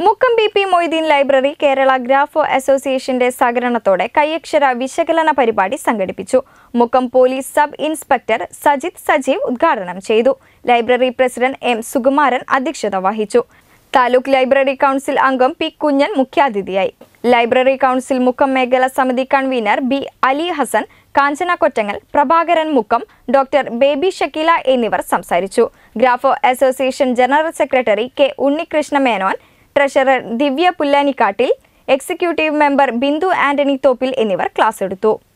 Mukkam B P Moideen library Kerala grapho അസോസിയേഷന്റെ സഹകരണത്തോടെ കൈയക്ഷര വിശകലന പരിപാടി സംഘടിപ്പിച്ചു Mukkam police sub inspector Sajith Sajeev ഉദ്ഘാടനം ചെയ്തു ലൈബ്രറി പ്രസിഡന്റ് എം സുകുമാരൻ അധ്യക്ഷത വഹിച്ചു താലൂക്ക് ലൈബ്രറി കൗൺസിൽ അംഗം പി കുഞ്ഞൻ മുഖ്യാതിഥിയായി ലൈബ്രറി കൗൺസിൽ മുക്കം മേഖല സമിതി convener B Ali Hassan Kanchana Kottangal Prabhakaran Mukkam doctor Baby Shakeela എന്നിവർ സംസാരിച്ചു grapho association general secretary K Unnikrishna Menon treasurer Divya Pullanikkattil executive member Bindu Antony Thoppil എന്നിവർ ക്ലാസ് എടുത്തു